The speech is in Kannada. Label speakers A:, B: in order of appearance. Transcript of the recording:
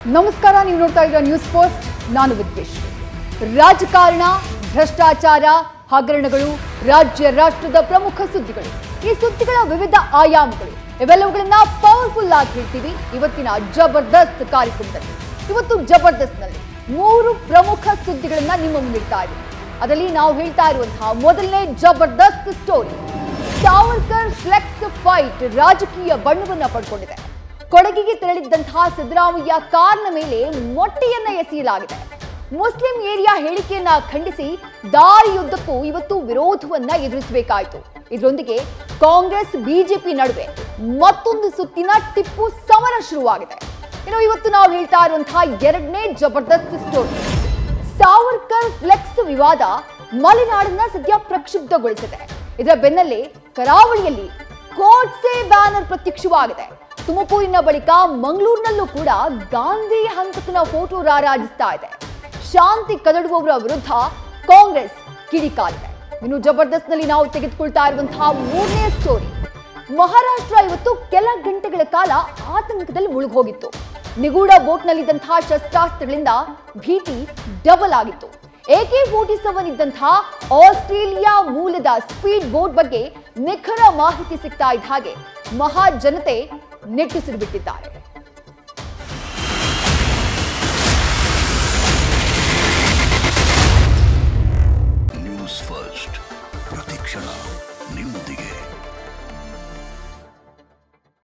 A: ನಮಸ್ಕಾರ ನೀವು ನೋಡ್ತಾ ಇದ್ದೀರಾ ನ್ಯೂಸ್ ಪೋಸ್ಟ್ ನಾನು ವಿದ್ವೇಶ್ ರಾಜಕಾರಣ ಭ್ರಷ್ಟಾಚಾರ ಹಗರಣಗಳು ರಾಜ್ಯ ರಾಷ್ಟ್ರದ ಪ್ರಮುಖ ಸುದ್ದಿಗಳು ಈ ಸುದ್ದಿಗಳ ವಿವಿಧ ಆಯಾಮಗಳು ಇವೆಲ್ಲವುಗಳನ್ನ ಪವರ್ಫುಲ್ ಆಗಿ ಹೇಳ್ತೀವಿ ಇವತ್ತಿನ ಜಬರ್ದಸ್ತ್ ಕಾರ್ಯಕ್ರಮದಲ್ಲಿ ಇವತ್ತು ಜಬರ್ದಸ್ತ್ನಲ್ಲಿ ಮೂರು ಪ್ರಮುಖ ಸುದ್ದಿಗಳನ್ನ ನಿಮ್ಮ ಮುಂದಿಡ್ತಾ ಇದ್ದೀವಿ ಅದರಲ್ಲಿ ನಾವು ಹೇಳ್ತಾ ಇರುವಂತಹ ಮೊದಲನೇ ಜಬರ್ದಸ್ತ್ ಸ್ಟೋರಿ ಸಾವರ್ಕರ್ ಫ್ಲೆಕ್ಸ್ ಫೈಟ್ ರಾಜಕೀಯ ಬಣ್ಣವನ್ನ ಪಡ್ಕೊಂಡಿದೆ ಕೊಡಗಿಗೆ ತೆರಳಿದ್ದಂತಹ ಸಿದ್ದರಾಮಯ್ಯ ಕಾರ್ನ ಮೇಲೆ ಮೊಟ್ಟೆಯನ್ನ ಎಸೆಯಲಾಗಿದೆ ಮುಸ್ಲಿಂ ಏರಿಯಾ ಹೇಳಿಕೆಯನ್ನ ಖಂಡಿಸಿ ದಾರಿಯುದ್ದಕ್ಕೂ ಇವತ್ತು ವಿರೋಧವನ್ನ ಎದುರಿಸಬೇಕಾಯಿತು ಇದರೊಂದಿಗೆ ಕಾಂಗ್ರೆಸ್ ಬಿಜೆಪಿ ನಡುವೆ ಮತ್ತೊಂದು ಸುತ್ತಿನ ಟಿಪ್ಪು ಸಮರ ಶುರುವಾಗಿದೆ ಇನ್ನು ಇವತ್ತು ನಾವು ಹೇಳ್ತಾ ಇರುವಂತಹ ಎರಡನೇ ಜಬರ್ದಸ್ತ್ ಸ್ಟೋರಿ ಸಾವರ್ಕರ್ ಫ್ಲೆಕ್ಸ್ ವಿವಾದ ಮಲೆನಾಡನ್ನ ಸದ್ಯ ಪ್ರಕ್ಷುಬ್ಧಗೊಳಿಸಿದೆ ಇದರ ಬೆನ್ನಲ್ಲೇ ಕರಾವಳಿಯಲ್ಲಿ ಕೋಟ್ಸೆ ಬ್ಯಾನರ್ ಪ್ರತ್ಯಕ್ಷವಾಗಿದೆ ತುಮಕೂರಿನ ಬಳಿಕ ಮಂಗಳೂರಿನಲ್ಲೂ ಕೂಡ ಗಾಂಧಿ ಹಂತಕನ ಫೋಟೋ ರಾರಾಜಿಸ್ತಾ ಇದೆ ಶಾಂತಿ ಕದಡುವವರ ವಿರುದ್ಧ ಕಾಂಗ್ರೆಸ್ ಕಿಡಿಕಾರಿದೆ ಇನ್ನು ಜಬರ್ದಸ್ತ್ನಲ್ಲಿ ನಾವು ತೆಗೆದುಕೊಳ್ತಾ ಇರುವಂತಹ ಮೂರನೇ ಸ್ಟೋರಿ ಮಹಾರಾಷ್ಟ್ರ ಇವತ್ತು ಕೆಲ ಗಂಟೆಗಳ ಕಾಲ ಆತಂಕದಲ್ಲಿ ಮುಳುಗೋಗಿತ್ತು ನಿಗೂಢ ಬೋಟ್ನಲ್ಲಿದ್ದಂತಹ ಶಸ್ತ್ರಾಸ್ತ್ರಗಳಿಂದ ಭೀತಿ ಡಬಲ್ ಆಗಿತ್ತು ಎಕೆ ಫೋರ್ಟಿ ಸೆವೆನ್ ಇದ್ದಂತಹ ಆಸ್ಟ್ರೇಲಿಯಾ ಮೂಲದ ಸ್ಪೀಡ್ ಬೋಟ್ ಬಗ್ಗೆ ನಿಖರ ಮಾಹಿತಿ ಸಿಗ್ತಾ ಇದ್ದ ಹಾಗೆ ಮಹಾಜನತೆ ನಿಟ್ಟುಸಿರು ಬಿಟ್ಟಿದ್ದಾರೆ